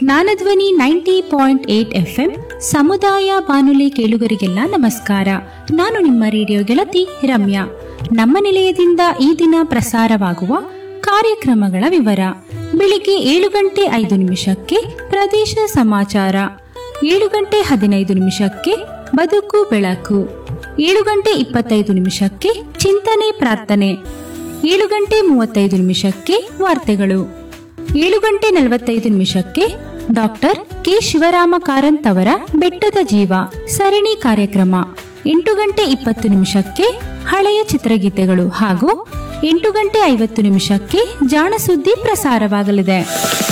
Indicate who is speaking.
Speaker 1: ಜ್ಞಾನಧ್ವನಿ ninety point eight FM ಸಮುದಾಯ ಬಾನುಲಿ ಕೇಳುಗರಿಗೆಲ್ಲ ನಮಸ್ಕಾರ ನಾನು ನಿಮ್ಮ ರೇಡಿಯೋ ಗೆಳತಿ ರಮ್ಯಾ ನಮ್ಮ ನಿಲಯದಿಂದ ಈ ದಿನ ಪ್ರಸಾರವಾಗುವ ಕಾರ್ಯಕ್ರಮಗಳ ವಿವರ ಬೆಳಿಗ್ಗೆ ಏಳು ಗಂಟೆ ಐದು ನಿಮಿಷಕ್ಕೆ ಪ್ರದೇಶ ಸಮಾಚಾರ ಏಳು ಗಂಟೆ ಹದಿನೈದು ನಿಮಿಷಕ್ಕೆ ಬದುಕು ಬೆಳಕು ಏಳು ಗಂಟೆ ಇಪ್ಪತ್ತೈದು ನಿಮಿಷಕ್ಕೆ ಚಿಂತನೆ ಪ್ರಾರ್ಥನೆ ಏಳು ಗಂಟೆ ಮೂವತ್ತೈದು ನಿಮಿಷಕ್ಕೆ ವಾರ್ತೆಗಳು ಏಳು ಗಂಟೆ ನಲವತ್ತೈದು ನಿಮಿಷಕ್ಕೆ ಡಾಕ್ಟರ್ ಕೆ ಶಿವರಾಮ ಕಾರಂತ್ ಅವರ ಬೆಟ್ಟದ ಜೀವ ಸರಣಿ ಕಾರ್ಯಕ್ರಮ ಎಂಟು ಗಂಟೆ ಇಪ್ಪತ್ತು ನಿಮಿಷಕ್ಕೆ ಹಳೆಯ ಚಿತ್ರಗೀತೆಗಳು ಹಾಗೂ ಎಂಟು ಗಂಟೆ ಐವತ್ತು ನಿಮಿಷಕ್ಕೆ ಜಾಣಸುದ್ದಿ ಪ್ರಸಾರವಾಗಲಿದೆ